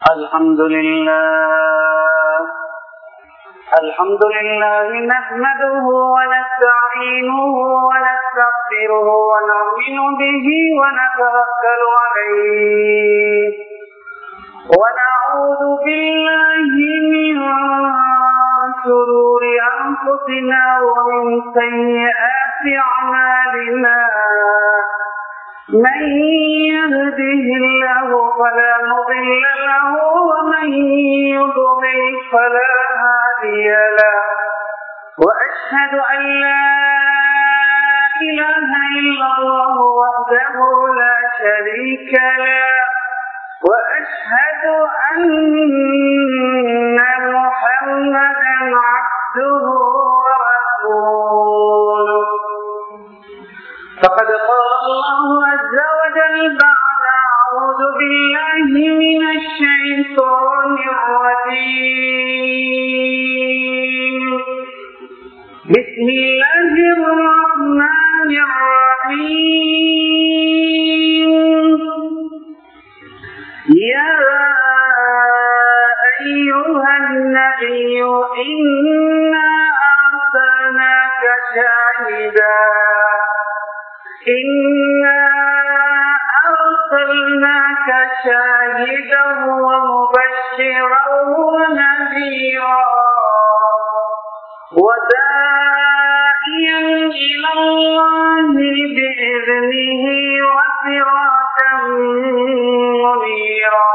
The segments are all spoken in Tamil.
الحمد لله الحمد لله نحمده ونستعينه ونستغفره ونؤمن به ونتوكل عليه ونعوذ بالله من شرور أنفسنا ومن سيئات أعمالنا من يهده الله فلا مضل له ومن يضلل فلا هادي له وأشهد أن لا إله إلا الله وحده لا شريك له وأشهد أن محمدا عبده ورسوله فقد قال الله عز وجل بعد أعوذ بالله من الشيطان الرجيم بسم الله الرحمن الرحيم يا أيها النبي إنا أرسلناك شاهدا إنا أرسلناك شاهدا ومبشرا ونذيرا وداعيا إلى الله بإذنه وسراجا منيرا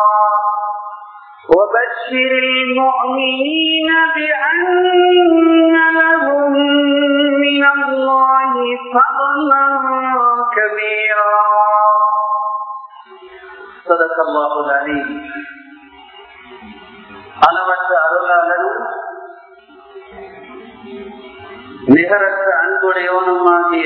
وبشر المؤمنين بأن لهم من الله فضلا كبيرا صدق الله العليم அளவற்ற அருளாளரும் நிகரற்ற அன்புடையவனுமாகிய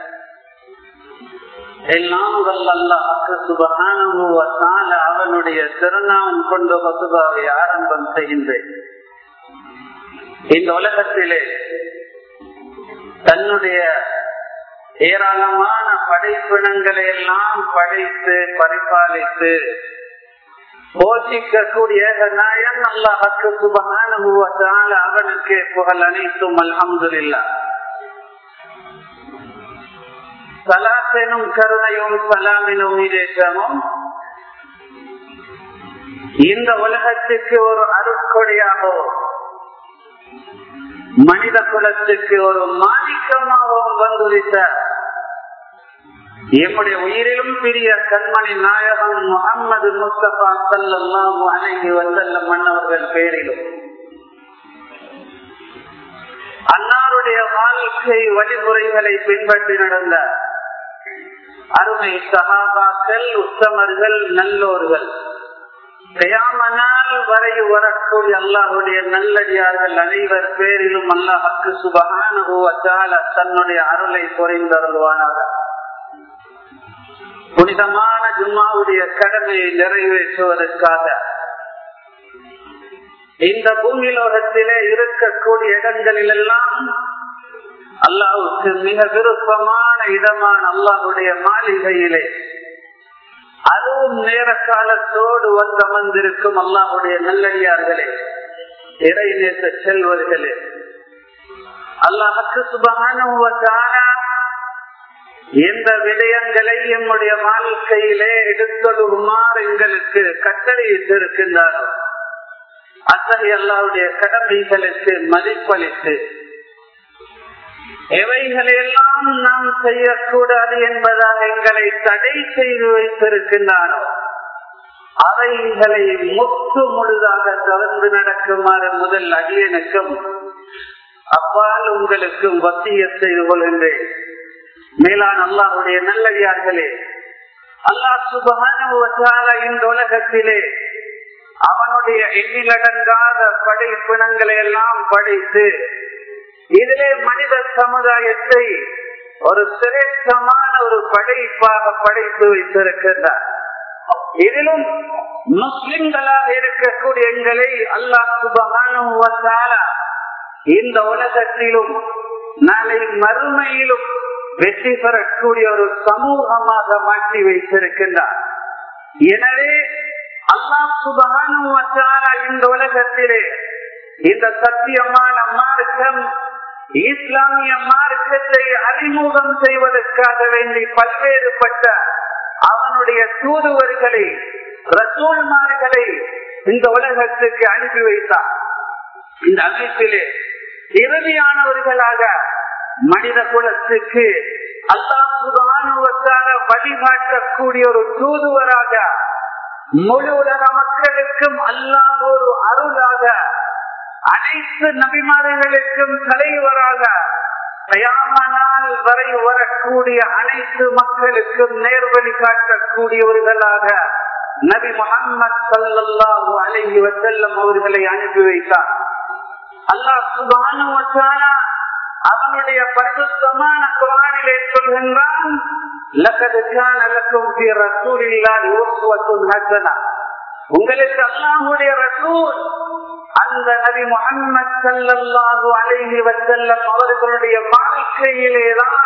எல்லாம் வல்லல்லாஹுக்கு சுபஹானுவத்தால அவனுடைய திருநாமம் கொண்டு வசுபாவை ஆரம்பம் செய்கின்றேன் இந்த உலகத்திலே தன்னுடைய ஏராளமான படைப்பினங்களை எல்லாம் படைத்து பரிபாலித்து போஷிக்கக்கூடிய நாயன் அல்லாஹுக்கு சுபஹானுவத்தால அவனுக்கு புகழ் அனைத்தும் அல்ஹம்துலில்லா சலாசெனும் கருணையும் சலாமினும் இதேசமும் இந்த உலகத்துக்கு ஒரு அருட்கொடையாகவும் மனித குலத்துக்கு ஒரு மாணிக்கமாகவும் வந்துவிட்ட எம்முடைய உயிரிலும் பெரிய கண்மணி நாயகம் முகமது முஸ்தபா சல்லாஹு அணைகி வந்தல்ல மன்னவர்கள் பேரிலும் அன்னாருடைய வாழ்க்கை வழிமுறைகளை பின்பற்றி நடந்த அருமை சகாபாக்கள் உத்தமர்கள் நல்லோர்கள் கயாமனால் வரை வரக்கூடிய அல்லாஹுடைய நல்லடியார்கள் அனைவர் பேரிலும் அல்லாஹுக்கு சுபகான தன்னுடைய அருளை குறைந்தருள்வானாக புனிதமான ஜும்மாவுடைய கடமையை நிறைவேற்றுவதற்காக இந்த பூமி லோகத்திலே இருக்கக்கூடிய இடங்களில் எல்லாம் அல்லாவுக்கு மிக விருப்பமான இடமான அல்லாஹுடைய மாளிகையிலே அதுவும் நேர காலத்தோடு வந்து அமர்ந்திருக்கும் அல்லாஹுடைய நல்லடியார்களே இறை நேற்ற செல்வர்களே அல்லாஹுக்கு சுபகான எந்த விடயங்களை எம்முடைய வாழ்க்கையிலே எடுத்தொழுகுமாறு எங்களுக்கு கட்டளையிட்டு இருக்கின்றாரோ அத்தகைய அல்லாவுடைய கடமைகளுக்கு மதிப்பளித்து எவைகளெல்லாம் நாம் செய்யக்கூடாது என்பதாக எங்களை தடை செய்து வைத்திருக்கின்றானோ அவைகளை முத்து முழுதாக தொடர்ந்து நடக்குமாறு முதல் அடியனுக்கும் அப்பால் உங்களுக்கும் வசிய செய்து கொள்கின்றேன் மேலான அல்லாஹுடைய நல்லடியார்களே அல்லாஹ் சுபகான இந்த உலகத்திலே அவனுடைய எண்ணிலடங்காத படைப்பினங்களை எல்லாம் படைத்து இதிலே மனித சமுதாயத்தை ஒரு சிரேஷ்டமான ஒரு படைப்பாக படைத்து வைத்திருக்கின்றார் இதிலும் முஸ்லிம்களாக இருக்கக்கூடிய எங்களை அல்லாஹ் சுபகான இந்த உலகத்திலும் நாளை மறுமையிலும் வெற்றி பெறக்கூடிய ஒரு சமூகமாக மாற்றி வைத்திருக்கின்றார் எனவே அல்லாஹ் சுபஹானஹு வ தஆலா இந்த உலகத்திலே இந்த சத்தியமான மார்க்கம் இஸ்லாமிய மார்க்கத்தை அறிமுகம் செய்வதற்காக வேண்டி பல்வேறுபட்ட அவனுடைய தூதுவர்களை ரசூல்மார்களை இந்த உலகத்துக்கு அனுப்பி வைத்தார் இந்த அமைப்பிலே இறுதியானவர்களாக மனித குலத்துக்கு அல்லாஹால வழிகாட்டக்கூடிய ஒரு தூதுவராக முழு உலக மக்களுக்கும் அல்லாஹ் ஒரு அருளாக அனைத்து நபிமார்களுக்கும் தலைவராக தயாமனால் வரை வரக்கூடிய அனைத்து மக்களுக்கும் நேர்வழி காட்டக்கூடியவர்களாக நபி முகமது சல்லாஹூ அலஹி வசல்லம் அவர்களை அனுப்பி வைத்தார் அல்லாஹ் சுபான அவனுடைய பரிசுத்தமான குரானிலே சொல்கின்றான் உங்களுக்கு அல்லாஹுடைய ரசூல் அந்த நபி முகமது சல்லாஹூ அலைஹி வசல்லம் அவர்களுடைய வாழ்க்கையிலேதான்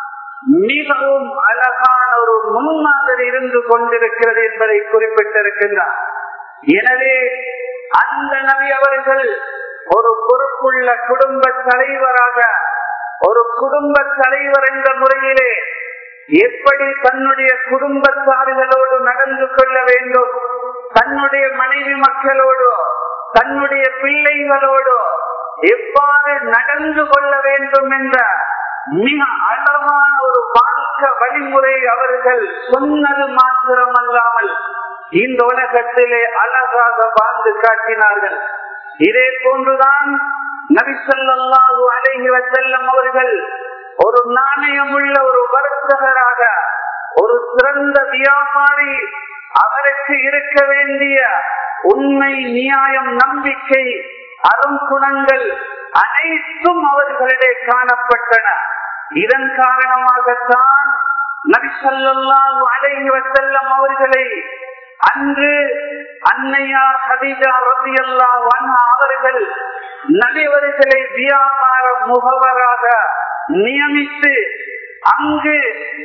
மிகவும் அழகான ஒரு முன்மாதிரி இருந்து கொண்டிருக்கிறது என்பதை குறிப்பிட்டிருக்கின்றார் எனவே அந்த நபி அவர்கள் ஒரு பொறுப்புள்ள குடும்ப தலைவராக ஒரு குடும்ப தலைவர் என்ற முறையிலே எப்படி தன்னுடைய குடும்பத்தார்களோடு நடந்து கொள்ள வேண்டும் தன்னுடைய மனைவி மக்களோடு தன்னுடைய பிள்ளைகளோடு எவ்வாறு நடந்து கொள்ள வேண்டும் என்ற மிக அழகான ஒரு வாழ்க்கை வழிமுறை அவர்கள் சொன்னது மாத்திரமல்லாமல் இந்த உலகத்திலே அழகாக வாழ்ந்து காட்டினார்கள் இதே போன்றுதான் நபிசல்லாஹு அலைஹி வசல்லம் அவர்கள் ஒரு நாணயமுள்ள ஒரு வர்த்தகராக ஒரு சிறந்த வியாபாரி அவருக்கு இருக்க வேண்டிய உண்மை நியாயம் நம்பிக்கை அருங்குணங்கள் அனைத்தும் அவர்களிடையே காணப்பட்டன இதன் காரணமாகத்தான் நபிசல்லாஹு அலைஹி வசல்லம் அவர்களை அன்று அன்னையார் ஹதீஜா ரத்தியல்லா அவர்கள் நபிவர்களை வியாபார முகவராக நியமித்து அங்கு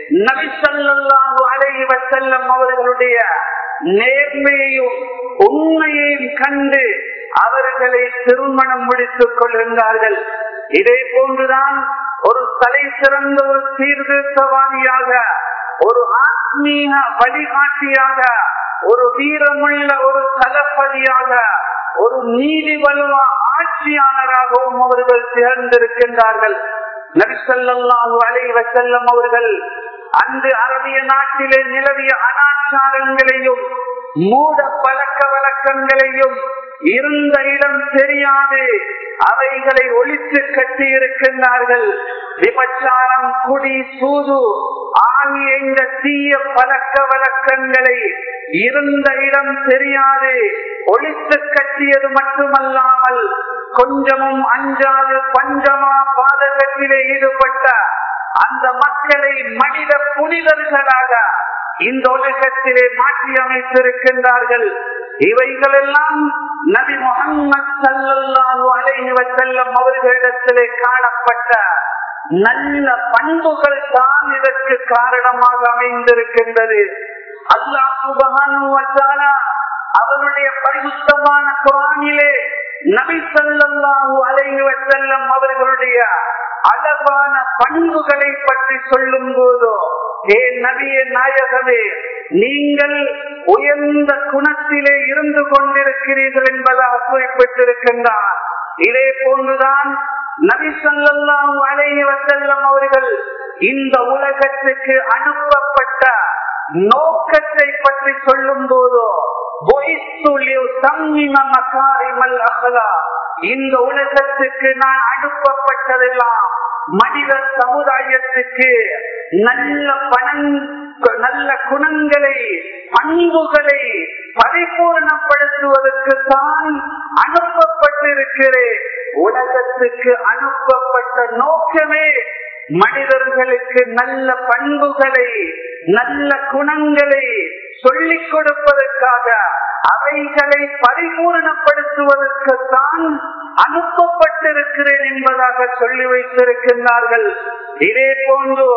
நபிசல்லாஹு அலைஹி வசல்லம் அவர்களுடைய நேர்மையையும் உண்மையையும் கண்டு அவர்களை திருமணம் முடித்துக் கொள்கின்றார்கள் இதே போன்றுதான் ஒரு தலை சிறந்த ஒரு சீர்திருத்தவாதியாக ஒரு ஆத்மீக வழிகாட்டியாக ஒரு வீரமுள்ள ஒரு தளபதியாக ஒரு நீதி வலுவா ஆட்சியாளராகவும் அவர்கள் திகழ்ந்திருக்கின்றார்கள் நபிசல்லாஹு அலை வசல்லம் அவர்கள் அன்று அரபிய நாட்டிலே நிலவிய அனாச்சாரங்களையும் மூட பழக்க வழக்கங்களையும் இருந்த இடம் தெரியாது அவைகளை ஒழித்து கட்டி இருக்கின்றார்கள் விபச்சாரம் குடி சூது ஆகிய இந்த தீய பழக்க வழக்கங்களை இருந்த இடம் தெரியாது ஒழித்து கட்டியது மட்டுமல்லாமல் கொஞ்சமும் அஞ்சாது பஞ்சமா பாதகத்திலே ஈடுபட்ட அந்த மக்களை மனித புனிதர்களாக இந்த உலகத்திலே மாற்றி அமைத்திருக்கின்றார்கள் இவைகளெல்லாம் நபி முகமது சல்லாஹூ அலைஹி வசல்லம் அவர்களிடத்திலே காணப்பட்ட நல்ல பண்புகள் தான் இதற்கு காரணமாக அமைந்திருக்கின்றது அல்லாஹ் சுபகான அவருடைய பரிசுத்தமான குரானிலே நபி சல்லாஹூ அலைஹி வசல்லம் அவர்களுடைய அழகான பண்புகளை பற்றி சொல்லும் போதோ ஏ நபிய நாயகமே நீங்கள் உயர்ந்த குணத்திலே இருந்து கொண்டிருக்கிறீர்கள் என்பதாக குறிப்பிட்டிருக்கின்றார் இதே போன்றுதான் நபி சொல்லாம் அலைய வசல்லம் அவர்கள் இந்த உலகத்துக்கு அனுப்பப்பட்ட நோக்கத்தை பற்றி சொல்லும் போதோ இந்த உலகத்துக்கு நான் அனுப்பப்பட்டதெல்லாம் மனித சமுதாயத்துக்கு நல்ல பணம் நல்ல குணங்களை பண்புகளை பரிபூர்ணப்படுத்துவதற்கு தான் அனுப்பப்பட்டிருக்கிறேன் உலகத்துக்கு அனுப்பப்பட்ட நோக்கமே மனிதர்களுக்கு நல்ல பண்புகளை நல்ல குணங்களை சொல்லிக் கொடுப்பதற்காக அவைகளை பரிபூர்ணப்படுத்துவதற்கு தான் அனுப்பப்பட்டிருக்கிறேன் என்பதாக சொல்லி வைத்திருக்கின்றார்கள் இதே போன்று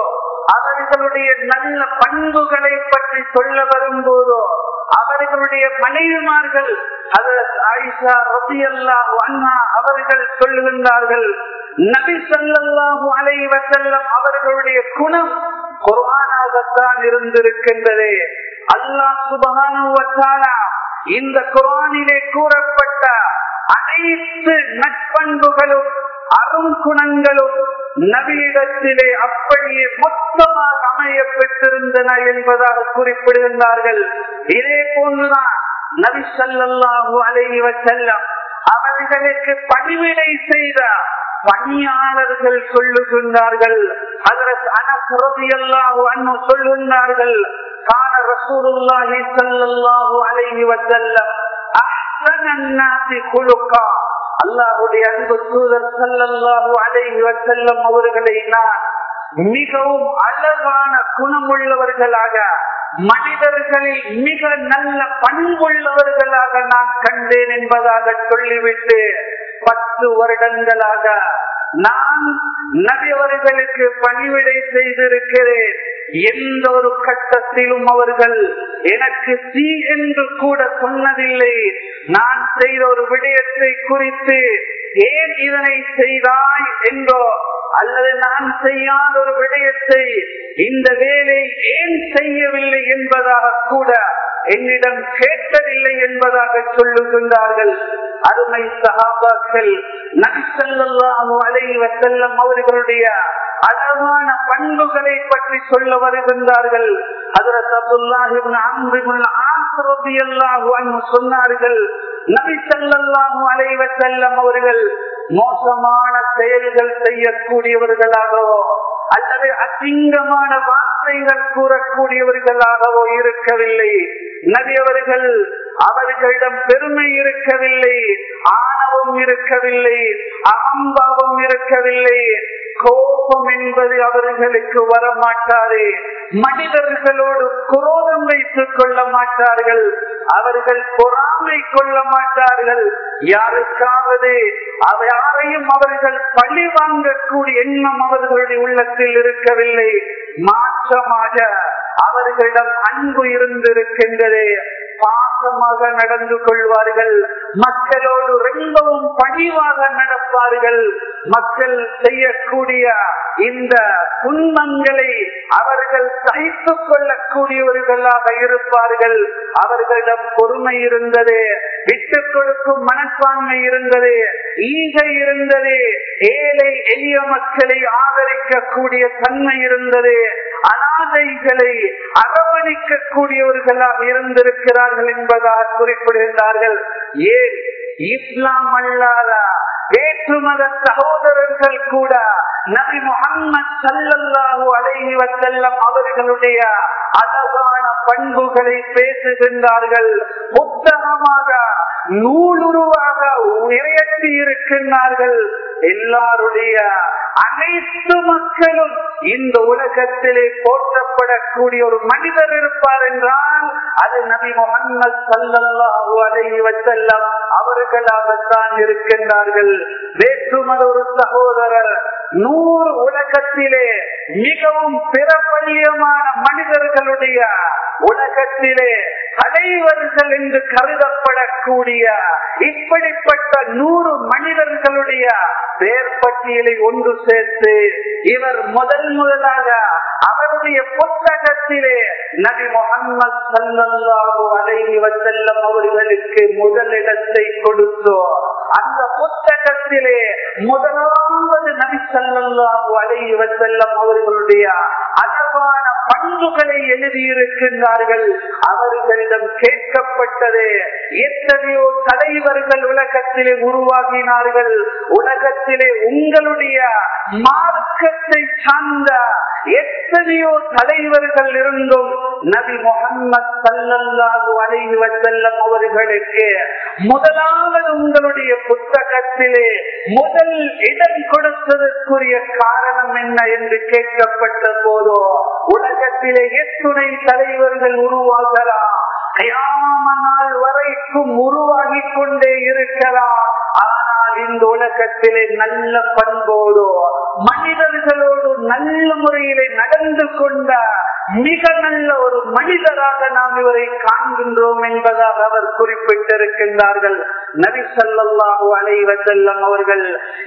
அவர்களுடைய நல்ல பண்புகளை பற்றி சொல்ல வரும்போதோ அவர்களுடைய மனைவிமார்கள் ஆயிஷா ரபி அல்லாஹு அண்ணா அவர்கள் சொல்லுகின்றார்கள் நபி சல்லாஹூ அலைவ செல்லம் அவர்களுடைய குணம் குரானாகத்தான் இருந்திருக்கின்றது அல்லாஹ் சுபகான இந்த குரானிலே கூறப்பட்ட அனைத்து நட்பண்புகளும் அருங்குணங்களும் நபியிடத்திலே அப்படியே மொத்தமாக அமைய பெற்றிருந்தன என்பதாக குறிப்பிடுகின்றார்கள் இதே போன்றுதான் நபி சல்லாஹூ அலைவ செல்லம் அவர்களுக்கு பணிவிடை செய்த பணியாளர்கள் சொல்லுகின்றார்கள் அதற்கு அனசரதியல்லாஹு அண்ணு சொல்லுகின்றார்கள் கால ரசூலுல்லாஹி ஸல்லல்லாஹு அலைஹி வஸல்லம் அஹ்ஸனன் நாஸி குலுகா அல்லாஹ்வுடைய அன்பு தூதர் ஸல்லல்லாஹு அலைஹி வஸல்லம் அவர்களை நான் மிகவும் அழகான குணமுள்ளவர்களாக மனிதர்களில் மிக நல்ல பண்புள்ளவர்களாக நான் கண்டேன் என்பதாக சொல்லிவிட்டு பத்து வருடங்களாக நான் நபியவர்களுக்கு பணிவிடை செய்திருக்கிறேன் எந்த ஒரு கட்டத்திலும் அவர்கள் எனக்கு தீ என்று கூட சொன்னதில்லை நான் செய்த ஒரு விடயத்தை குறித்து ஏன் இதனை செய்தாய் என்றோ அல்லது நான் செய்யாத ஒரு விடயத்தை இந்த வேலை ஏன் செய்யவில்லை என்பதாக கூட என்னிடம் கேட்கவில்லை என்பதாக சொல்லுகின்றார்கள் அருமை சகாபாக்கள் நபிசல்லாஹு அலைவ செல்லம் அவர்களுடைய அழகான பண்புகளை பற்றி சொல்ல வருகின்றார்கள் சொன்னார்கள் நபி சல்லாஹு அலைவ செல்லம் அவர்கள் மோசமான செயல்கள் செய்யக்கூடியவர்களாகவோ அல்லது அசிங்கமான வார்த்தைகள் கூறக்கூடியவர்களாகவோ இருக்கவில்லை நபியவர்கள் அவர்களிடம் பெருமை இருக்கவில்லை ஆணவம் இருக்கவில்லை அகம்பாவம் இருக்கவில்லை கோபம் என்பது அவர்களுக்கு வரமாட்டாது மனிதர்களோடு குரோதம் வைத்துக் கொள்ள மாட்டார்கள் அவர்கள் பொறாமை கொள்ள மாட்டார்கள் யாருக்காவது யாரையும் அவர்கள் பழி வாங்கக்கூடிய எண்ணம் அவர்களுடைய உள்ளத்தில் இருக்கவில்லை மாற்றமாக அவர்களிடம் அன்பு இருந்திருக்கின்றது பாசமாக நடந்து கொள்வார்கள் மக்களோடு ரொம்பவும் பணிவாக நடப்பார்கள் மக்கள் செய்யக்கூடிய இந்த துன்பங்களை அவர்கள் சகித்துக் கொள்ளக்கூடியவர்களாக இருப்பார்கள் அவர்களிடம் பொறுமை இருந்தது விட்டுக் கொடுக்கும் மனப்பான்மை இருந்தது ஈகை இருந்தது ஏழை எளிய மக்களை ஆதரிக்கக்கூடிய தன்மை இருந்தது அனாதைகளை அரவணைக்க கூடியவர்களாக இருந்திருக்கிறார்கள் என்பதாக குறிப்பிடுகின்றார்கள் ஏன் இஸ்லாம் அல்லாத வேற்றுமத சகோதரர்கள் கூட நபி முகம்மது சல்லல்லாஹு அலைஹி வசல்லம் அவர்களுடைய அழகான பண்புகளை பேசுகின்றார்கள் புத்தகமாக நூலுருவாக நிறையற்றி இருக்கின்றார்கள் எல்லாருடைய அனைத்து மக்களும் இந்த உலகத்திலே போற்றப்படக்கூடிய ஒரு மனிதர் இருப்பார் என்றால் அது நபி முகம்மது சல்லல்லாஹு அலைஹி வசல்லம் அவர்களாகத்தான் இருக்கின்றார்கள் வேற்றுமத ஒரு சகோதரர் நூறு உலகத்திலே மிகவும் பிரபல்யமான மனிதர்களுடைய உலகத்திலே தலைவர்கள் என்று கருதப்படக்கூடிய இப்படிப்பட்ட நூறு மனிதர்களுடைய பேர் பட்டியலை ஒன்று சேர்த்து இவர் முதல் முதலாக அவருடைய புத்தகத்திலே நபி முகம்மது சல்லல்லாஹு அலைஹி வஸல்லம் அவர்களுக்கு முதலிடத்தை கொடுத்தோ அந்த புத்தகத்திலே முதலாவது நபி சல்லல்லாஹு அலைஹி வஸல்லம் அவர்களுடைய அழகான பண்புகளை எழுதியிருக்கின்றார்கள் அவர்களிடம் கேட்கப்பட்டது எத்தனையோ தலைவர்கள் உலகத்திலே உருவாகினார்கள் உலகத்திலே உங்களுடைய மார்க்கத்தை சார்ந்த எத்தனையோ தலைவர்கள் இருந்தும் நபி முகம்மது சல்லல்லாஹு அலைஹி வஸல்லம் அவர்களுக்கு முதலாவது உங்களுடைய புத்தகத்திலே முதல் இடம் கொடுத்ததற்குரிய காரணம் என்ன என்று கேட்கப்பட்ட போதோ உலகத்திலே எத்துணை தலைவர்கள் உருவாகலாம் கயாம நாள் வரைக்கும் உருவாகி கொண்டே இருக்கலாம் ஆனால் இந்த உலகத்திலே நல்ல பண்போடு மனிதர்களோடு நல்ல முறையிலே நடந்து கொண்ட மிக நல்ல ஒரு மனிதராக நாம் இவரை காண்கின்றோம் என்பதாக அவர் குறிப்பிட்டிருக்கின்றார்கள் நபி ஸல்லல்லாஹு அலைஹி வஸல்லம் அவர்கள்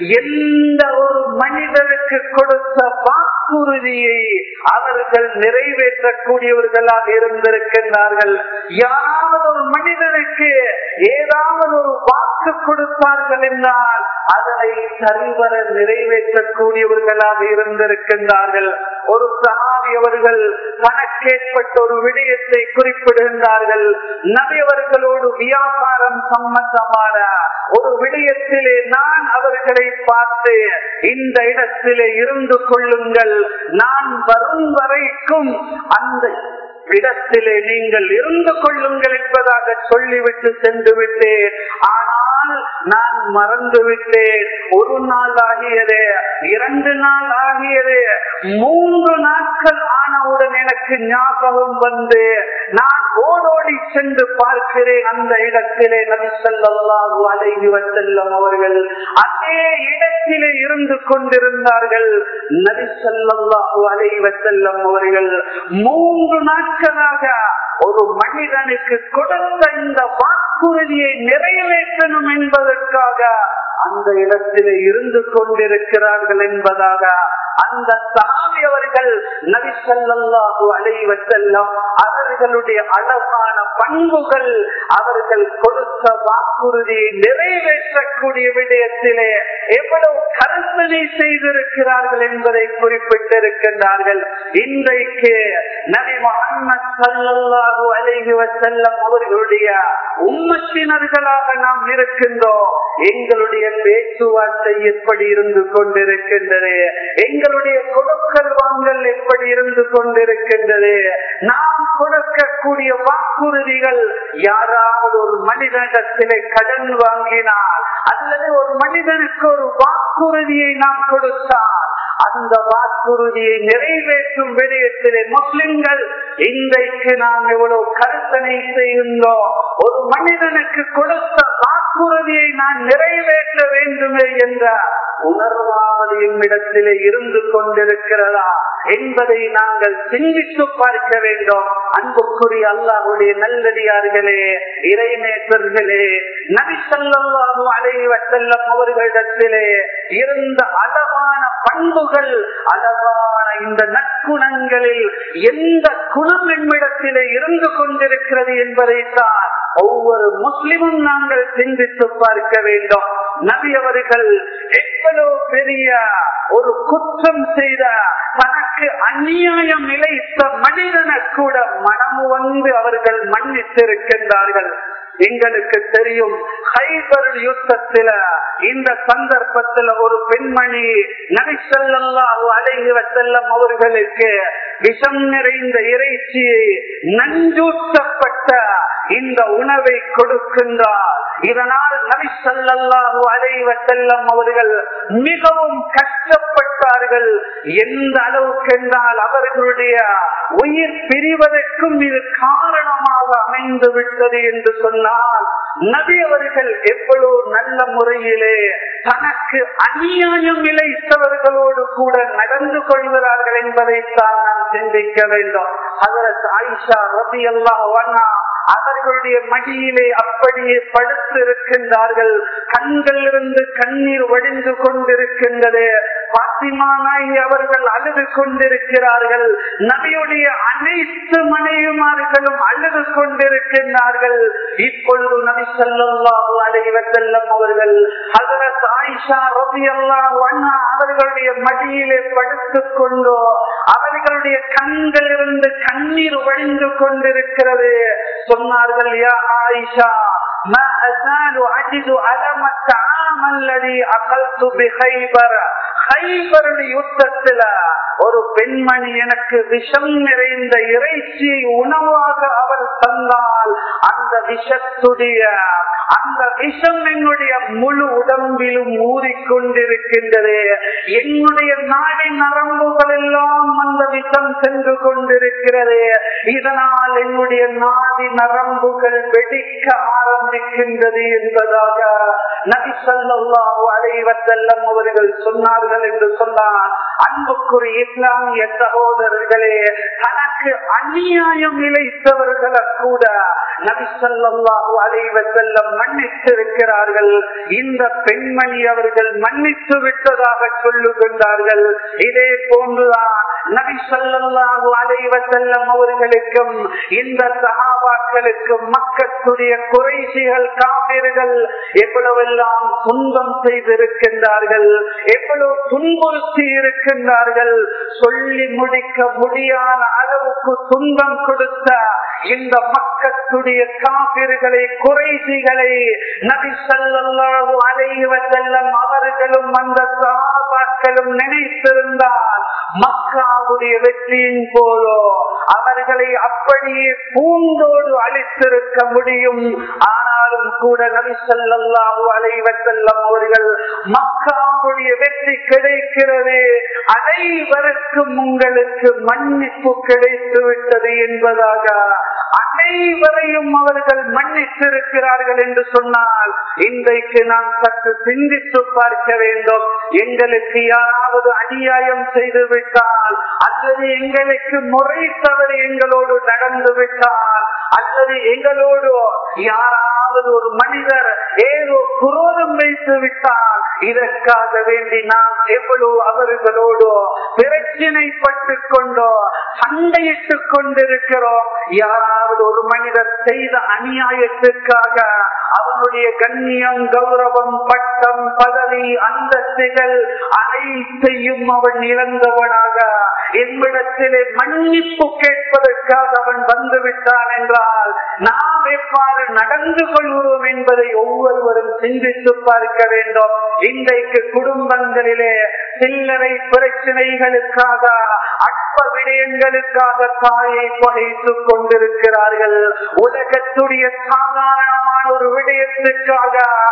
எந்த ஒரு மனிதருக்கு கொடுத்த வாக்குறுதியை அவர்கள் நிறைவேற்றக்கூடியவர்களாக இருந்திருக்கின்றார்கள் யாராவது ஒரு மனிதனுக்கு ஏதாவது ஒரு வாக்கு கொடுத்தார்கள் என்றால் அதனை சரிவர நிறைவேற்றக்கூடியவர்களாக இருந்திருக்கின்றார்கள் ஒரு சகாவி அவர்கள் தனக்கேற்பட்ட ஒரு விடயத்தை குறிப்பிடுகின்றார்கள் நபியவர்களோடு வியாபாரம் சம்பந்தமான ஒரு விடயத்திலே நான் அவர்களை பார்த்து இந்த இடத்திலே இருந்து கொள்ளுங்கள் நான் வரும் வரைக்கும் அந்த இடத்திலே நீங்கள் இருந்து கொள்ளுங்கள் என்பதாக சொல்லிவிட்டு சென்று விட்டேன் ஆனால் நான் மறந்து விட்டேன் ஒரு நாள் ஆகியது இரண்டு நாள் ஆகியது மூன்று நாட்கள் ஆனவுடன் எனக்கு ஞாபகம் வந்து நான் ஓடோடி சென்று பார்க்கிறேன் அந்த இடத்திலே நபி ஸல்லல்லாஹு அலைஹி வஸல்லம் அவர்கள் அதே இடத்திலே இருந்து கொண்டிருந்தார்கள் நபி ஸல்லல்லாஹு அலைஹி வஸல்லம் அவர்கள் மூன்று நாட்களாக ஒரு மனிதனுக்கு கொடுத்த இந்த வாக்குறுதியை நிறைவேற்றணும் என்பதற்காக அந்த இடத்திலே இருந்து கொண்டிருக்கிறார்கள் என்பதாக அந்த சாமி அவர்கள் நபி ஸல்லல்லாஹு அலைஹி வஸல்லம் அவர்களுடைய அழகான பண்புகள் அவர்கள் கொடுத்த வாக்குறுதியை நிறைவேற்றக்கூடிய விடயத்திலே எவ்வளவு கருத்தனை செய்திருக்கிறார்கள் என்பதை குறிப்பிட்டிருக்கின்றார்கள் இன்றைக்கு நபி முகமது ஸல்லல்லாஹு அலைஹி வஸல்லம் அவர்களுடைய உம்மத்தினர்களாக நாம் இருக்கின்றோம் எங்களுடைய பேச்சுவார்த்தை எப்படி இருந்து கொண்டிருக்கின்றது எங்களுடைய கொடுக்கல் வாங்கல் எப்படி இருந்து கொண்டிருக்கின்றது நாம் கொடுக்கக்கூடிய வாக்குறுதிகள் யாராவது ஒரு மனிதனிடத்திலே கடன் வாங்கினால் அல்லது ஒரு மனிதனுக்கு ஒரு வாக்குறுதியை நாம் கொடுத்தால் அந்த வாக்குறுதியை நிறைவேற்றும் விடயத்திலே முஸ்லிம்கள் இன்றைக்கு நாம் எவ்வளவு கருத்தனை செய்கின்றோம் ஒரு மனிதனுக்கு கொடுத்த வாக்குறுதியை நான் நிறைவேற்ற வேண்டுமே என்ற உணர்வாவது எம்மிடத்திலே இருந்து கொண்டிருக்கிறதா என்பதை நாங்கள் சிந்தித்து பார்க்க வேண்டும் அன்புக்குரிய அல்லாஹுடைய நல்லடியார்களே இறைநேசர்களே நபிசல்லாஹு அலைவ செல்லம் அவர்களிடத்திலே இருந்த அழகான பண்புகள் அழகான இந்த நற்குணங்களில் எந்த குணம் எம்மிடத்திலே இருந்து கொண்டிருக்கிறது என்பதைத்தான் ஒவ்வொரு முஸ்லிமும் நாங்கள் சிந்தித்து பார்க்க வேண்டும் நபி அவர்கள் எவ்வளவு பெரிய ஒரு குற்றம் செய்த தனக்கு அந்நியாயம் இழைத்த மனிதனை கூட மனம் வந்து அவர்கள் மன்னித்திருக்கின்றார்கள் எங்களுக்கு தெரியும் ஹைபர் யுத்தத்தில இந்த சந்தர்ப்பத்தில் ஒரு பெண்மணி நபிசல்லாஹு அலைஹி வசல்லம் அவர்களுக்கு விஷம் நிறைந்த இறைச்சியை நஞ்சூட்டப்பட்ட இந்த உணவை கொடுக்கின்றார் இதனால் நபிசல்லாஹு அலைஹி வசல்லம் அவர்கள் மிகவும் கஷ்டப்பட்டார்கள் எந்த அளவுக்கு என்றால் அவர்களுடைய உயிர் பிரிவதற்கும் இது காரணமாக அமைந்து விட்டது என்று சொன்னால் நபி அவர்கள் எவ்வளவு நல்ல முறையிலே தனக்கு அநியாயம் இழைத்தவர்களோடு கூட நடந்து கொள்கிறார்கள் என்பதைத்தான் நாம் சிந்திக்க வேண்டும் அதற்கு ஆயிஷா ரபி அல்லா அவர்களுடைய மடியிலே அப்படியே படுத்து இருக்கின்றார்கள் கண்களிலிருந்து கண்ணீர் வடிந்து கொண்டிருக்கின்றது பாத்திமா நாயகி அவர்கள் அழுது கொண்டிருக்கிறார்கள் நபியுடைய அனைத்து மனைவிமார்களும் அழுது கொண்டிருக்கின்றார்கள் இப்பொழுது நபி சொல்லாஹு அலைவசல்லம் அவர்கள் ஹசரத் ஆயிஷா ரபி அல்லாஹ் அண்ணா அவர்களுடைய மடியிலே படுத்துக் கொண்டோ அவர்களுடைய கண்களிலிருந்து கண்ணீர் வழிந்து கொண்டிருக்கிறது சொன்னார்கள் யா ஆயிஷா ما أزال أجد ألم الطعام الذي أكلت بخيبر ஹைபருடைய யுத்தத்துல ஒரு பெண்மணி எனக்கு விஷம் நிறைந்த இறைச்சி உணவாக அவர் தந்தால் அந்த விஷத்துடைய அந்த விஷம் என்னுடைய முழு உடம்பிலும் ஊறிக்கொண்டிருக்கின்றது என்னுடைய நாடி நரம்புகள் எல்லாம் அந்த விஷம் சென்று கொண்டிருக்கிறது இதனால் என்னுடைய நாடி நரம்புகள் வெடிக்க ஆரம்பிக்கின்றது என்பதாக நபி ஸல்லல்லாஹு அலைஹி வஸல்லம் அவர்கள் சொன்னார்கள் என்று சொன்னார் அன்புக்குரிய இஸ்லாமிய சகோதரர்களே தனக்கு அநியாயம் இழைத்தவர்களை கூட நபி ஸல்லல்லாஹு அலைஹி வஸல்லம் மன்னித்திருக்கிறார்கள் இந்த பெண்மணி அவர்கள் மன்னித்து விட்டதாக சொல்லுகின்றார்கள் இதே போன்றுதான் நபி ஸல்லல்லாஹு அலைஹி வஸல்லம் அவர்களுக்கும் இந்த சஹாபாக்களுக்கும் மக்களுடைய குறைசிகள் காவிர்கள் எவ்வளவெல்லாம் துன்பம் செய்திருக்கின்றார்கள் எவ்வளவு துன்புறுத்தி இருக்கின்றார்கள் சொல்லி முடிக்க முடியாத அளவுக்கு துன்பம் கொடுத்த இந்த மக்களுடைய காவிர்களை குறைசிகளை நபி ஸல்லல்லாஹு அலைஹி வஸல்லம் அவர்களும் அந்த சஹாபாக்களும் நினைத்திருந்தால் மக்காவுடைய வெற்றியின் போலோ அவர்களை அப்படியே பூந்தோடு அழித்திருக்க முடியும் ஆனாலும் கூட நபி ஸல்லல்லாஹு அலைஹி வஸல்லம் அவர்கள் மக்காவுடைய வெற்றி கிடைக்கிறது அனைவருக்கும் உங்களுக்கு மன்னிப்பு கிடைத்து விட்டது என்பதாக அனைவரையும் அவர்கள் மன்னித்திருக்கிறார்கள் என்று சொன்னால் இன்றைக்கு நாம் சற்று சிந்தித்து பார்க்க வேண்டும் எங்களுக்கு யாராவது அநியாயம் செய்து விட்டால் அல்லது எங்களுக்கு முறை தவறு எங்களோடு நடந்து விட்டால் அல்லது எங்களோடு யாராவது ஒரு மனிதர் ஏதோ குரோதம் வைத்து விட்டால் இதற்காக வேண்டி நாம் எவ்வளவு அவர்களோடு பிரச்சினைப்பட்டு கொண்டோ சண்டையிட்டுக் கொண்டிருக்கிறோம் யாராவது ஒரு மனிதர் செய்த அநியாயத்திற்காக அவனுடைய கண்ணியம் கௌரவம் பட்டம் பதவி அந்தஸ்துகள் அனைத்தையும் அவன் இழந்தவனாக என்னிடத்திலே மன்னிப்பு கேட்பதற்காக அவன் வந்து விட்டான் என்றால் நாம் எவ்வாறு நடந்து கொள்கிறோம் என்பதை ஒவ்வொருவரும் சிந்தித்து பார்க்க வேண்டும் இன்றைக்கு குடும்பங்களிலே சில்லறை பிரச்சனைகளுக்காக அற்ப விடயங்களுக்காக தாயை பகைத்துக் கொண்டிருக்கிறார்கள் உலகத்துடைய சாதாரணமான ஒரு விடயத்துக்காக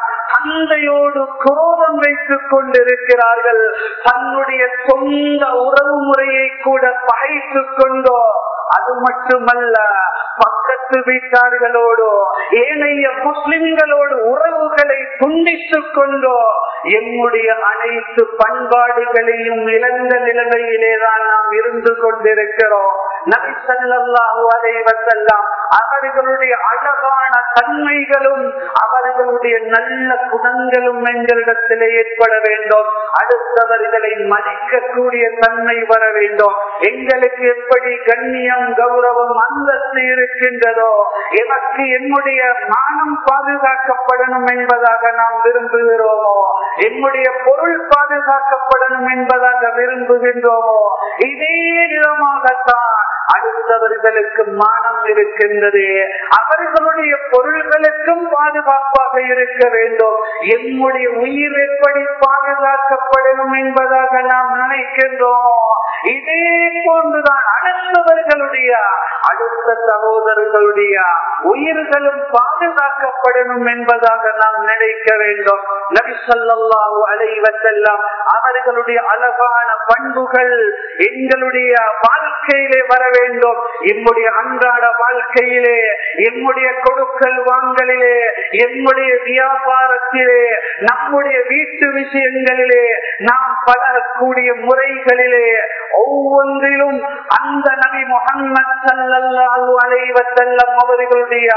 தந்தையோடு குரோதம் வைத்துக் கொண்டிருக்கிறார்கள் தன்னுடைய சொந்த உறவு முறையை கூட பகைத்துக் கொண்டோ அது மட்டுமல்ல பக்கத்து வீட்டார்களோடு ஏனைய முஸ்லிம்களோடு உறவுகளை துண்டித்துக் கொண்டோ எம்முடைய அனைத்து பண்பாடுகளையும் இழந்த நிலைமையிலேதான் நாம் இருந்து கொண்டிருக்கிறோம் நபி ஸல்லல்லாஹு அலைஹி வஸல்லம் அவர்களுடைய அழகான தன்மைகளும் அவர்களுடைய நல்ல குணங்களும் எங்களிடத்திலே ஏற்பட வேண்டும் அடுத்தவர்களை மதிக்கக்கூடிய தன்மை வர வேண்டும் எங்களுக்கு எப்படி கண்ணியம் கௌரவம் அந்தஸ்து இருக்கின்றதோ எமக்கு என்னுடைய மானம் பாதுகாக்கப்படணும் என்பதாக நாம் விரும்புகிறோமோ என்னுடைய பொருள் பாதுகாக்கப்படணும் என்பதாக விரும்புகின்றோமோ இதே விதமாகத்தான் அடுத்தவர்களுக்கு மானம் இருக்கின்றது அவர்களுடைய பொருள்களுக்கும் பாதுகாப்பாக இருக்க வேண்டும் எம்முடைய உயிர் எப்படி பாதுகாக்கப்படணும் என்பதாக நாம் நினைக்கின்றோம் இதே போன்றுதான் அடுத்தவர்களுடைய அடுத்த சகோதரர்களுடைய உயிர்களும் பாதுகாக்கப்படணும் என்பதாக நாம் நினைக்க வேண்டும் நபி ஸல்லல்லாஹு அலைஹி வஸல்லம் அவர்களுடைய அழகான பண்புகள் எங்களுடைய வாழ்க்கையிலே வர வேண்டும் எம்முடைய அன்றாட வாழ்க்கையிலே எம்முடைய கொடுக்கல் வாங்கலிலே எம்முடைய வியாபாரத்திலே நம்முடைய வீட்டு விஷயங்களிலே நாம் பழகக்கூடிய முறைகளிலே ஒவ்வொன்றிலும் அந்த நபி முகம்மது சல்லல்லாஹு அலைஹி வஸல்லம் அவர்களுடைய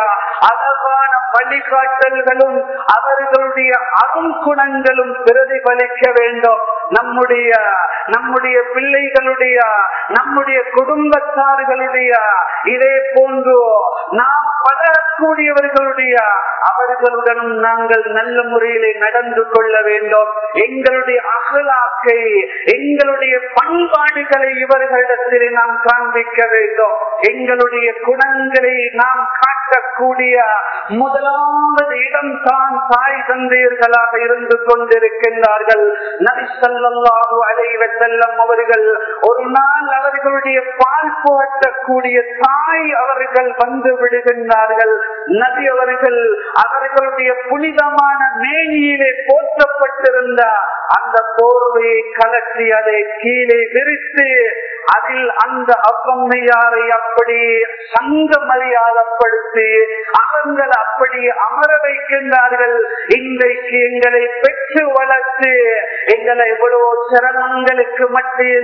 அழகான வழிகாட்டல்களும் அவர்களுடைய அருங்குணங்களும் பிரதிபலிக்க வேண்டும் நம்முடைய நம்முடைய பிள்ளைகளுடைய நம்முடைய குடும்பத்தார்களுடைய இதே போன்று நாம் பழகக்கூடியவர்களுடைய அவர்களுடனும் நாங்கள் நல்ல முறையிலே நடந்து கொள்ள வேண்டும் எங்களுடைய அகலாக்கை எங்களுடைய பண்பாடுகளை இவர்களிடத்திலே நாம் காண்பிக்க வேண்டும் எங்களுடைய குணங்களை நாம் காட்டக்கூடிய முதலாவது இடம் தான் தாய் தந்தையர்களாக இருந்து கொண்டிருக்கின்றார்கள் நபி ஸல்லல்லாஹு அலைஹி வஸல்லம் அவர்கள் ஒரு நாள் அவர்களுடைய பால் புகட்டக்கூடிய தாய் அவர்கள் வந்து விடுகின்றார்கள் நபி அவர்கள் அவர்களுடைய புனிதமான மேனியிலே போற்றப்பட்டிருந்த அந்த போர்வையை கலற்றி அதை கீழே விரித்து அதில் அந்த அவ்வம்மையாரை அப்படி சங்க மரியாதப்படுத்தி அவர்கள் அப்படி அமர வைக்கின்றார்கள் இன்றைக்கு எங்களை பெற்று வளர்த்து எங்களை எவ்வளவு சிரமங்களுக்கு மத்தியில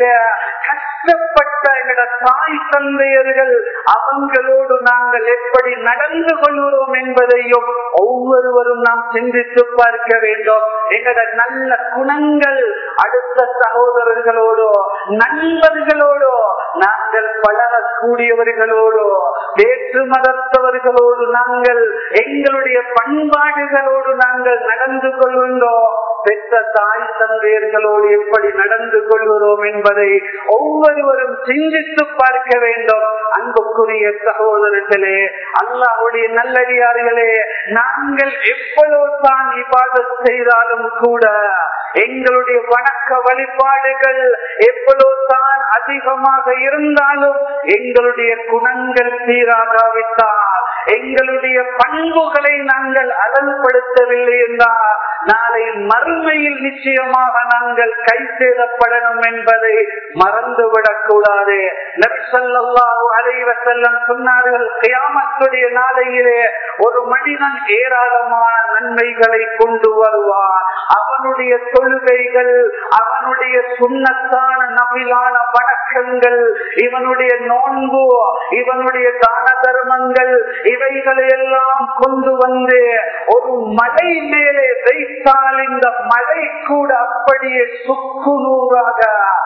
கஷ்டப்பட்ட எங்களோட தாய் தந்தையர்கள் அவங்களோடு நாங்கள் எப்படி நடந்து கொள்கிறோம் என்பதையும் ஒவ்வொருவரும் நாம் சிந்தித்து பார்க்க வேண்டும் எங்களோட நல்ல குணங்கள் அடுத்த சகோதரர்களோடோ நண்பர்களோடோ நாங்கள் பழகக்கூடியவர்களோடோ வேற்று மதத்தவர்களோடு நாங்கள் எங்களுடைய பண்பாடுகளோடு நாங்கள் நடந்து கொள்கின்றோம் பெற்ற தாய் தந்தையர்களோடு எப்படி நடந்து கொள்கிறோம் என்பதை ஒவ்வொருவரும் சிந்தித்து பார்க்க வேண்டும் அன்புக்குரிய சகோதரர்களே அல்லாவுடைய நல்லடியார்களே நாங்கள் எவ்வளவு தான் இபாதத் செய்தாலும் கூட எங்களுடைய வணக்க வழிபாடுகள் எவ்வளவு தான் அதிகமாக இருந்தாலும் எங்களுடைய குணங்கள் சீராகாவிட்டால் எங்களுடைய பண்புகளை நாங்கள் அலல்படுத்தவில்லை என்றால் நாளை மறுமையில் நிச்சயமாக நாங்கள் கை சேதப்படணும் என்பதை மறந்துவிடக் கூடாது நெற்சல்லாஹு அலைவ செல்லம் சொன்னார்கள் கியாமத்துடைய நாளையிலே ஒரு மனிதன் ஏராளமான நன்மைகளை கொண்டு வருவான் அவனுடைய தொழுகைகள் அவனுடைய சுண்ணத்தான நபிலான வணக்கங்கள் இவனுடைய நோன்பு இவனுடைய தான தர்மங்கள் இவைகளை எல்லாம் கொண்டு வந்து ஒரு மலை மேலே வைத்தால் இந்த மலை கூட அப்படியே சுக்குநூறாக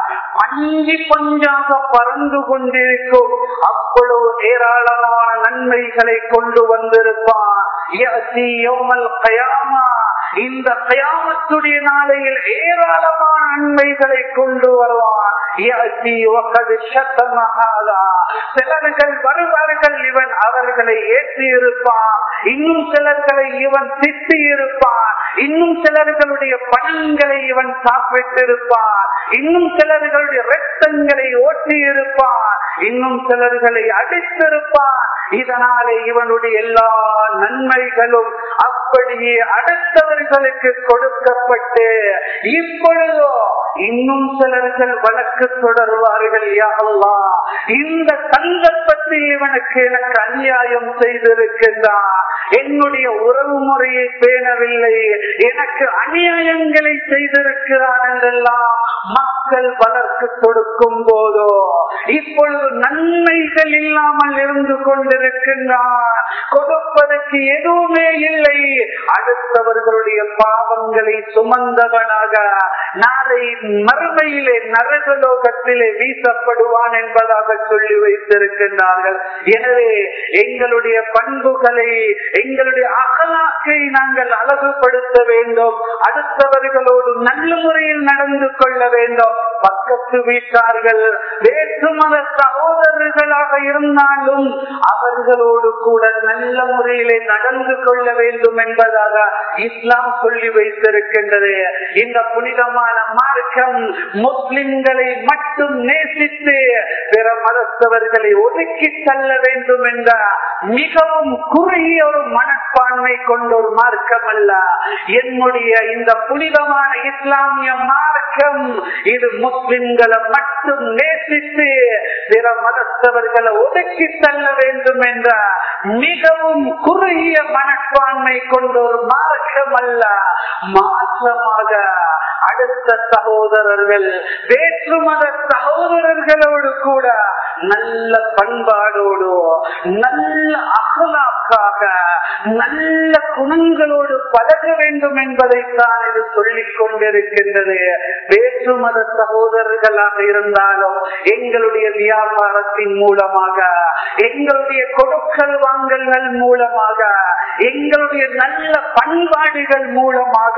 அஞ்சு பஞ்சாக பறந்து கொண்டிருக்கும் அவ்வளவு ஏராளமான நன்மைகளை கொண்டு வந்திருப்பான் இந்த கயாமத்துடைய நாளையில் ஏராளமான நன்மைகளை கொண்டு வருவான் சிலர்கள் வருவார்கள் இவன் அவர்களை ஏற்றி இருப்பான் இன்னும் சிலர்களை இவன் திட்டி இருப்பான் இன்னும் சிலர்களுடைய பணங்களை இவன் சாப்பிட்டிருப்பான் இன்னும் சிலர்களுடைய ரத்தங்களை ஓட்டி இருப்பான் இன்னும் சிலர்களை அடித்திருப்பான் இதனாலே இவனுடைய எல்லா நன்மைகளும் அப்படியே அடுத்தவர்களுக்கு கொடுக்கப்பட்டு இப்பொழுதோ இன்னும் சிலர்கள் வழக்கு தொடர்வார்கள் யாழ்லா இந்த சந்தர்ப்பத்தில் இவனுக்கு எனக்கு அநியாயம் செய்திருக்கின்றான் என்னுடைய உறவு முறையை பேணவில்லை எனக்கு அநியாயங்களை செய்திருக்கிறான் என்றெல்லாம் மக்கள் வளர்க்கு கொடுக்கும் போதோ இப்பொழுது நன்மைகள் இல்லாமல் இருந்து கொண்டிருக்கின்றான் கொடுப்பதற்கு எதுவுமே இல்லை அடுத்தவர்களுடைய பாவங்களை சுமந்தவனாக நாளை மறுமையிலே நரகலோகத்திலே வீசப்படுவான் என்பதாக சொல்லி வைத்திருக்கின்றார்கள் எனவே எங்களுடைய பண்புகளை எங்களுடைய அகலாக்கை நாங்கள் அழகுபடுத்த வேண்டும் அடுத்தவர்களோடு நல்ல முறையில் நடந்து கொள்ள வேண்டும் பக்கத்து வீட்டார்கள் வேற்று மத சகோதரர்களாக இருந்தாலும் அவர்களோடு கூட நல்ல முறையிலே நடந்து கொள்ள வேண்டும் என்பதாக இஸ்லாம் சொல்லி வைத்திருக்கின்றது இந்த புனிதமான மார்க்கம் முஸ்லிம்களை மட்டும் நேசித்து பிற மதத்தவர்களை ஒதுக்கி தள்ள வேண்டும் என்ற மிகவும் குறுகிய ஒரு மனப்பான்மை கொண்ட ஒரு மார்க்கம் அல்ல என்னுடைய இந்த புனிதமான இஸ்லாமிய மார்க்கம் இது முஸ்லிம்களை மட்டும் நேசித்து பிற மதத்தவர்களை ஒதுக்கி தள்ள வேண்டும் என்ற மிகவும் குறுகிய மனப்பான்மை கொண்ட ஒரு மார்க்கம் அல்ல மாற்றமாக அடுத்த சகோதரர்கள் வேற்று மத சகோதரர்களோடு கூட நல்ல பண்பாடோடு நல்ல அகலாக்காக நல்ல குணங்களோடு பழக வேண்டும் என்பதைத்தான் இது சொல்லிக் கொண்டிருக்கின்றது வேற்று மத சகோதரர்களாக இருந்தாலும் எங்களுடைய வியாபாரத்தின் மூலமாக எங்களுடைய கொடுக்கல் வாங்கல்கள் மூலமாக எங்களுடைய நல்ல பண்பாடுகள் மூலமாக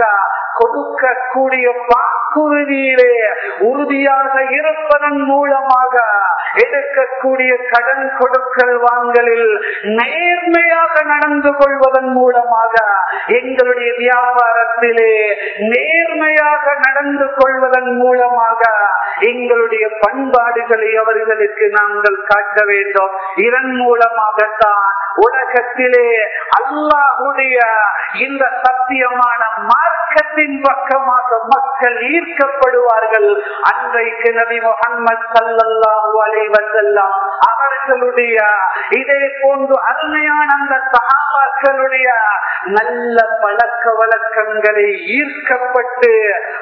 கொடுக்கக்கூடிய வாக்குறுதியிலே உறுதியாக இருப்பதன் மூலமாக எடுக்கக்கூடிய கடன் கொடுக்கல் வாங்கலில் நேர்மையாக நடந்து கொள்வதன் மூலமாக எங்களுடைய வியாபாரத்திலே நேர்மையாக நடந்து கொள்வதன் மூலமாக எங்களுடைய பண்பாடுகளை அவர்களுக்கு நாங்கள் காட்ட வேண்டும் இதன் மூலமாகத்தான் உலகத்திலே அல்லாஹுடைய இந்த சத்தியமான மார்க்கத்தின் பக்கமாக மக்கள் ஈர்க்கப்படுவார்கள் அன்றைக்கு நபி முகமது சல்லல்லாஹு அலைஹி வஸல்லம் அவர்களுடைய இதே போன்று அருமையான அந்த சகாபாக்களுடைய நல்ல பழக்க வழக்கங்களை ஈர்க்கப்பட்டு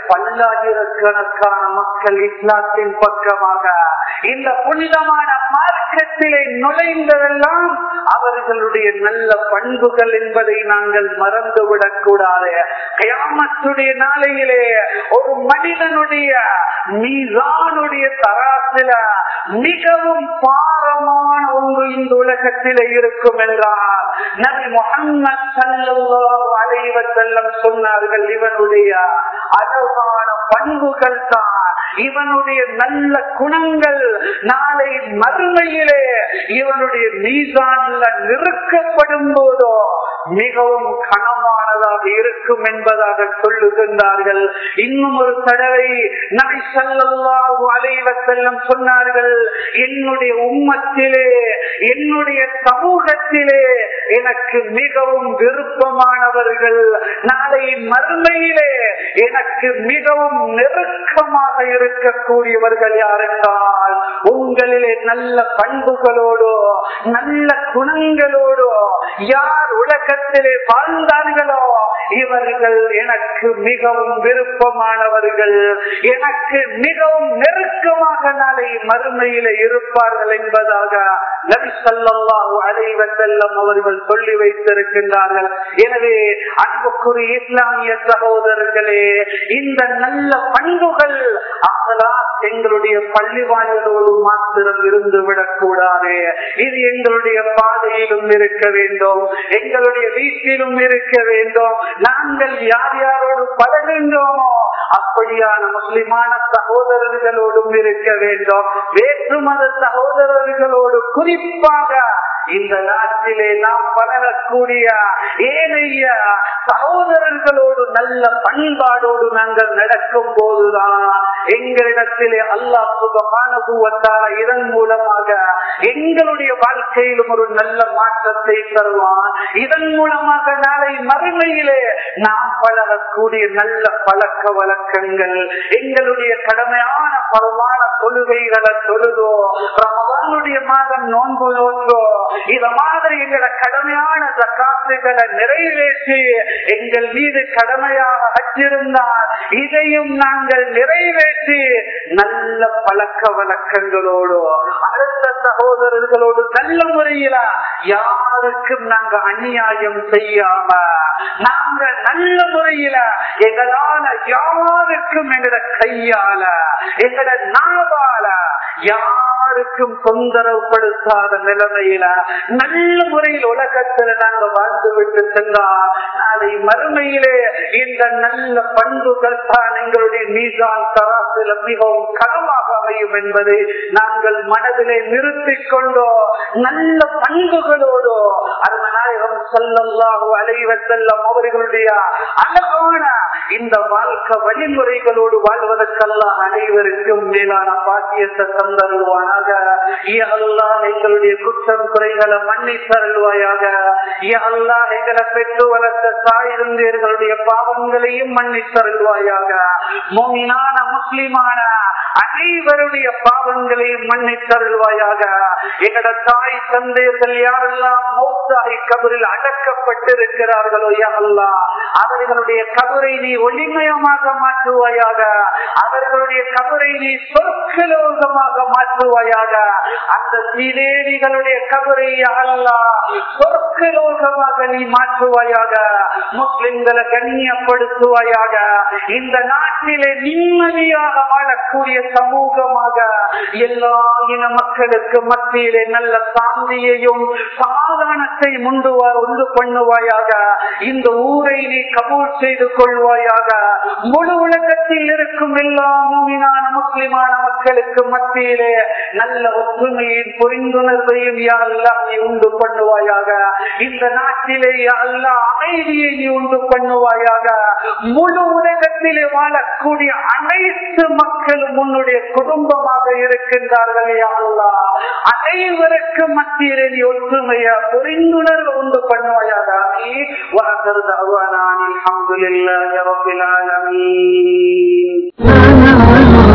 பல்லாயிரக்கணக்கான மக்கள் இஸ்லாத்தின் பக்கமாக இந்த புனிதமான மார்க்கத்திலே நுழைந்ததெல்லாம் அவர்களுடைய நல்ல பண்புகள் என்பதை நாங்கள் மறந்துவிடக் கூடாது கயாமத்துடைய நாளையிலே ஒரு மனிதனுடைய மீதானுடைய தராசில மிகவும் பாரமான ஒன்று இந்த உலகத்திலே இருக்கும் என்றால் நபி முகம்மது சல்லல்லாஹு அலைஹி வஸல்லம் சொன்னார்கள் இவனுடைய அழகான பண்புகள் தான் இவனுடைய நல்ல குணங்கள் நாளை மறுமையிலே இவனுடைய மீதான்ல நிறுக்கப்படும் போதோ மிகவும் கனமானதாக இருக்கும் என்பதாக சொல்லுகின்றார்கள் இன்னும் ஒரு தடவை நபி ஸல்லல்லாஹு அலைஹி வஸல்லம் சொன்னார்கள் என்னுடைய உம்மத்திலே என்னுடைய சமூகத்திலே எனக்கு மிகவும் விருப்பமானவர்கள் நாளை மறுமையிலே எனக்கு மிகவும் நெருக்கமாக இருக்கக்கூடியவர்கள் யார் என்றால் உங்களிலே நல்ல பண்புகளோடோ நல்ல குணங்களோடோ யார் உலகத்திலே வாழ்ந்தார்களோ இவர்கள் எனக்கு மிகவும் விருப்பமானவர்கள் எனக்கு மிகவும் நெருக்கமாக நாளை மறுமையில இருப்பார்கள் என்பதாக நபி ஸல்லல்லாஹு அலைஹி வஸல்லம் அவர்கள் சொல்லி வைத்திருக்கின்றார்கள் எனவே அன்புக்குரிய இஸ்லாமிய சகோதரர்களே இந்த நல்ல பண்புகள் அகலாத் எங்களுடைய பள்ளி வாயிலோடு மாத்திரம் இருந்து விடக்கூடாது இது எங்களுடைய பாதையிலும் இருக்க வேண்டும் எங்களுடைய வீட்டிலும் இருக்க வேண்டும் நாங்கள் யார் யாரோடு பழகின்றோமோ அப்படியான முஸ்லிமான சகோதரர்களோடும் இருக்க வேண்டும் வேற்று மத சகோதரர்களோடு குறிப்பாக இந்த நாட்டிலே நாம் பழகக்கூடிய ஏனைய சகோதரர்களோடு நல்ல பண்பாடோடு நாங்கள் நடக்கும் போதுதான் எங்களிடத்திலே அல்லாஹ் சுபகானுபவத்தால இதன் மூலமாக எங்களுடைய வாழ்க்கையிலும் ஒரு நல்ல மாற்றத்தை தருவான் இதன் மூலமாக நாளை மறுமையிலே நாம் பழகக்கூடிய நல்ல பழக்க வழக்கங்கள் எங்களுடைய கடமையான பரவான தொழுகைகளை தொழுதோ ரமதானுடைய மாதம் நோன்பு நோன்றோ இத மாதிரி எங்களை கடமையான ஜக்காத்துகளை நிறைவேற்றி எங்கள் மீது கடமையாக அச்சிருந்தால் இதையும் நாங்கள் நிறைவேற்றி நல்ல பழக்க வழக்கங்களோடு அடுத்த சகோதரர்களோடு நல்ல முறையில யாருக்கும் நாங்க அநியாயம் செய்யாம நாங்க நல்ல முறையில எங்களால யாருக்கும் எங்கட கையால எங்கட நாவால யாருக்கும் தொந்தரவுப்படுத்தாத நிலைமையில நல்ல முறையில் உலகத்துல நாங்க வாழ்ந்து விட்டு சென்றால் நாளை மறுமையிலே இந்த நல்ல பண்புகள் தான் எங்களுடைய மீசான் தராசில மிகவும் கனமாக அமையும் என்பதை நாங்கள் மனதிலே நிறுத்திக் கொண்டோ நல்ல பண்புகளோடோ அருமநாயகம் செல்லல்லாஹோ அலைவ செல்லம் அவர்களுடைய அழகான இந்த வாழ்க்கை வழிமுறைகளோடு வாழ்வதற்கெல்லாம் அனைவருக்கும் மேலான பாக்கியத்தை தந்தருவானாக அல்லாஹ் எங்களுடைய குற்றம் குறைகளை மன்னித்தருள்வாயாக அல்லாஹ் எங்களை பெற்று வளர்த்த தாயிருந்து எங்களுடைய பாவங்களையும் மன்னித்தருள்வாயாக மோமினான முஸ்லிமான அனைவருடைய பாவங்களையும் மன்னித்தருள்வாயாக எங்கட தாய் தந்தையர்கள் யாரெல்லாம் மௌத்தாய் கபரில் அடக்கப்பட்டிருக்கிறார்களோ யாரெல்லாம் அவர்களுடைய கபரை நீ ஒளிமயமாக மாற்றுவாயாக அவர்களுடைய கபரை நீ சொற்கலோகமாக மாற்றுவாயாக அந்த சீதேவிகளுடைய கபரை அல்லா சொற்கலோகமாக நீ மாற்றுவாயாக முஸ்லிம்களை கண்ணியப்படுத்துவாயாக இந்த நாட்டிலே நிம்மதியாக வாழக்கூடிய சமூகமாக எல்லா இன மக்களுக்கு மத்தியிலே நல்ல சாந்தியையும் சமாதானத்தை முண்டு உண்டு பண்ணுவாயாக இந்த ஊரை நீ கபூல் செய்து கொள்வாயாக பண்ணுவாயாக முழு உலகத்தில் இருக்கும் எல்லா மூமினான முஸ்லிமான மக்களுக்கு மத்தியிலே நல்ல ஒற்றுமையின் புரிந்துணர்வையும் யாரெல்லாம் நீ உண்டு பண்ணுவாயாக இந்த நாட்டிலே யாரெல்லாம் அமைதியை நீ உண்டு பண்ணுவாயாக முழு உலகத்திலே வாழக்கூடிய அனைத்து மக்களும் உன்னுடைய குடும்பமாக இருக்கின்றார்கள் யாழ்லா அனைவருக்கும் மத்தியிலே நீ ஒற்றுமைய புரிந்துணர்வு உண்டு பண்ணுவாயாக وآخر دعوانا أن الحمد لله رب العالمين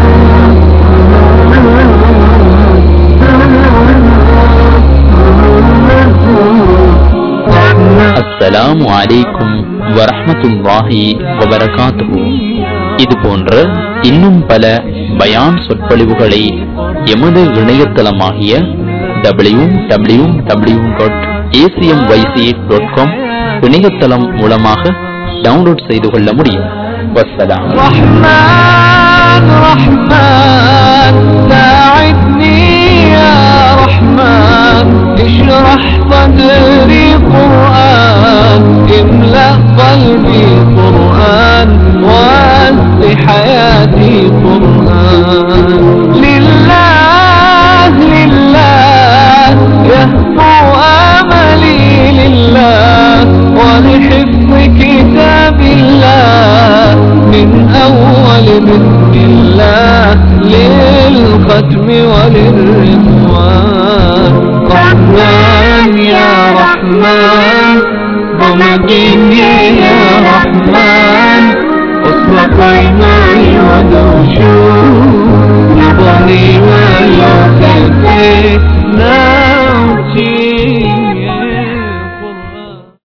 அஸ்ஸலாமு அலைக்கும் வரஹ்மத்துல்லாஹி வபரகாத்துஹு இது போன்ற இன்னும் பல பயான் சொற்பொழிவுகளை எமது இணையதளமாகிய W W W dot ACM YC dot com இணையதளம் மூலமாக டவுன்லோட் செய்து கொள்ள முடியும் வஸ்ஸலாம் رحمن رحمن ساعدني يا رحمن اشرح صدري قرآن املأ قلبي قرآن واسع حياتي قرآن لله لله يهفو آملي لله ولحفظ كتاب الله من أول بسم الله للختم وللرضوان رحمن يا رحمن ضمك